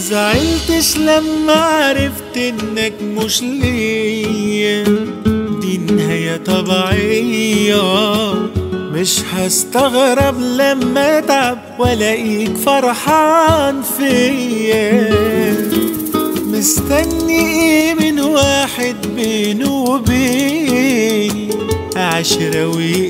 زعلتش لما عرفت انك مش ليا دي نهاية طبيعية مش هستغرب لما اتعب والاقيك فرحان فيا مستني ايه من واحد بينه وبيني عشرة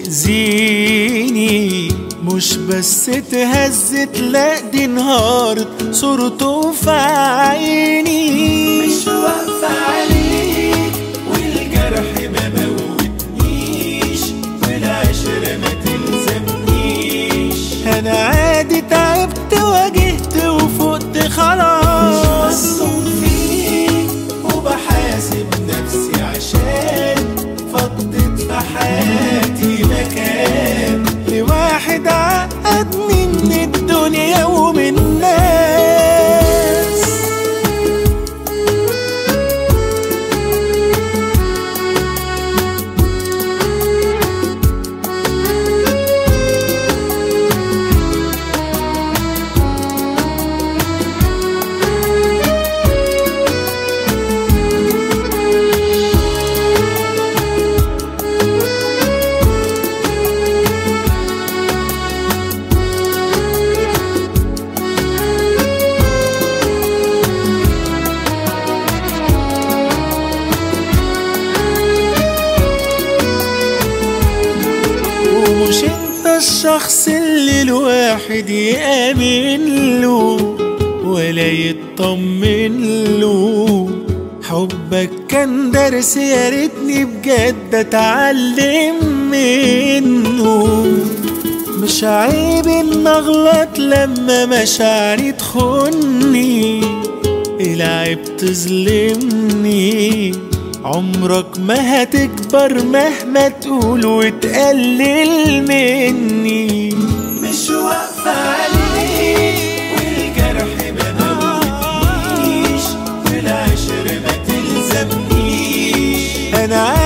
ويأذيني مش بس اتهزت لا دي انهارت صورته في عيني مش واقفة عليك والجرح ما موتنيش والعشرة ما تلزمنيش انا عادي تعبت واجهت وفقت خلاص مصدوم فيك وبحاسب نفسي عشان فضت في حياتي مكان لواحد عقدني من الدنيا ومن الناس ومش انت الشخص اللي الواحد يآمن له ولا يطمن له حبك كان درس يا ريتني بجد اتعلم منه مش عيب ان اغلط لما مشاعري تخني العيب تظلمني عمرك ما هتكبر مهما تقول وتقلل مني مش واقفة عليك والجرح ما موتنيش والعشرة ما تلزمنيش انا